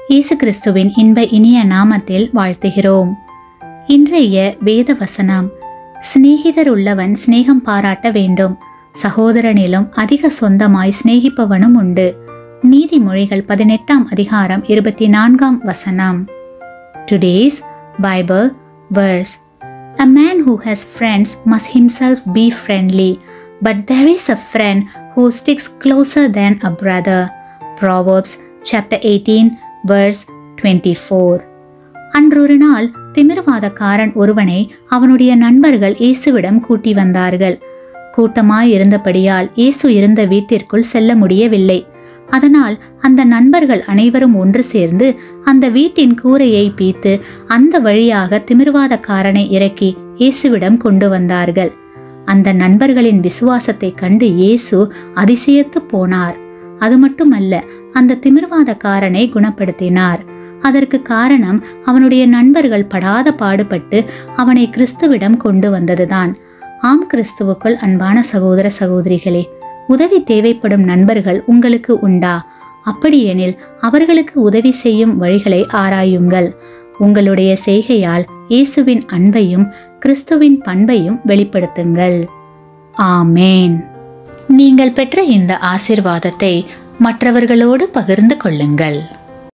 இயேசு கிறிஸ்துவின் இன்ப இனிய நாமத்தில் வாழ்த்துகிறோம் இன்றைய வேத வசனம் சிநேகிதர் உள்ளவன் சிநேகம் பாராட்ட வேண்டும் சகோதரனிலும் அதிக சொந்தமாய் சிநேகிப்பவனும் உண்டு நீதிமொழிகள் பதினெட்டாம் அதிகாரம் இருபத்தி நான்காம் வசனம் today's Bible verse A man who has friends must himself be friendly, but there is a friend who sticks closer than a brother. Proverbs chapter 18 verse 24. அன்றொரு நாள் திமிர்வாதக்காரன் ஒருவனை அவனுடைய நண்பர்கள் இயேசுவிடம் கூட்டி வந்தார்கள் கூட்டமாய் இருந்தபடியால் இயேசு இருந்த வீட்டிற்குள் செல்ல முடியவில்லை அதனால் அந்த நண்பர்கள் அனைவரும் ஒன்று சேர்ந்து அந்த வீட்டின் கூரையை பீத்து அந்த வழியாக திமிர்வாதக்காரனை இறக்கி இயேசுவிடம் கொண்டு வந்தார்கள் அந்த நண்பர்களின் விசுவாசத்தை கண்டு இயேசு அதிசயத்து போனார் அது மட்டுமல்ல அந்த திமிர்வாதக்காரனை குணப்படுத்தினார் அதற்கு காரணம் அவனுடைய நண்பர்கள் படாத பாடுபட்டு அவனை கிறிஸ்துவிடம் கொண்டு வந்ததுதான் ஆம் கிறிஸ்துவுக்குள் அன்பான சகோதர சகோதரிகளே உதவி தேவைப்படும் நண்பர்கள் உங்களுக்கு உண்டா அப்படியெனில் அவர்களுக்கு உதவி செய்யும் வழிகளை ஆராயுங்கள் உங்களுடைய செய்கையால் இயேசுவின் அன்பையும் கிறிஸ்துவின் பண்பையும் வெளிப்படுத்துங்கள் ஆமேன் நீங்கள் பெற்ற இந்த ஆசிர்வாதத்தை மற்றவர்களோடு பகிர்ந்து கொள்ளுங்கள்